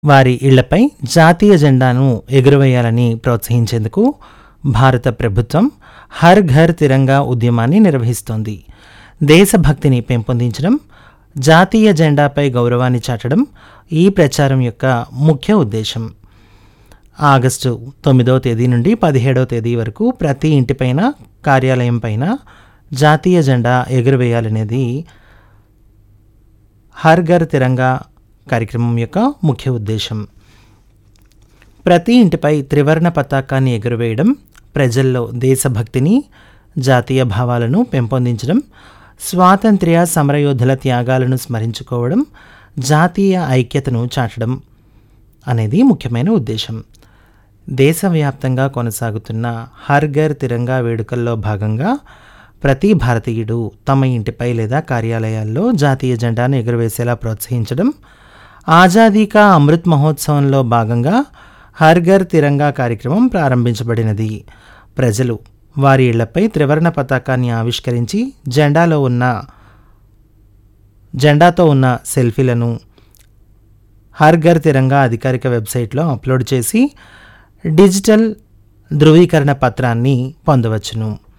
వారి ఇళ్లపై జాతీయ జెండాను ఎగురవేయాలని ప్రోత్సహించేందుకు భారత ప్రభుత్వం హర్ ఘర్ తిరంగా ఉద్యమాన్ని నిర్వహిస్తోంది దేశభక్తిని పెంపొందించడం జాతీయ జెండాపై గౌరవాన్ని చాటడం ఈ ప్రచారం యొక్క ముఖ్య ఉద్దేశం ఆగస్టు తొమ్మిదవ తేదీ నుండి పదిహేడవ తేదీ వరకు ప్రతి ఇంటిపైన కార్యాలయం పైన జాతీయ జెండా ఎగురవేయాలనేది హర్ ఘర్ తిరంగా కార్యక్రమం యొక్క ముఖ్య ఉద్దేశం ప్రతి ఇంటిపై త్రివర్ణ పతాకాన్ని ఎగురవేయడం ప్రజల్లో దేశభక్తిని జాతీయ భావాలను పెంపొందించడం స్వాతంత్ర్య సమరయోధుల త్యాగాలను స్మరించుకోవడం జాతీయ ఐక్యతను చాటడం అనేది ముఖ్యమైన ఉద్దేశం దేశవ్యాప్తంగా కొనసాగుతున్న హర్ ఘర్ తిరంగా వేడుకల్లో భాగంగా ప్రతి భారతీయుడు తమ ఇంటిపై లేదా కార్యాలయాల్లో జాతీయ జెండాను ఎగురవేసేలా ప్రోత్సహించడం ఆజాదీ కా అమృత్ మహోత్సవంలో భాగంగా హర్ ఘర్ తిరంగా కార్యక్రమం ప్రారంభించబడినది ప్రజలు వారి ఇళ్లపై త్రివర్ణ పతాకాన్ని ఆవిష్కరించి జెండాలో ఉన్న జెండాతో ఉన్న సెల్ఫీలను హర్ ఘర్ తిరంగా అధికారిక వెబ్సైట్లో అప్లోడ్ చేసి డిజిటల్ ధృవీకరణ పత్రాన్ని పొందవచ్చును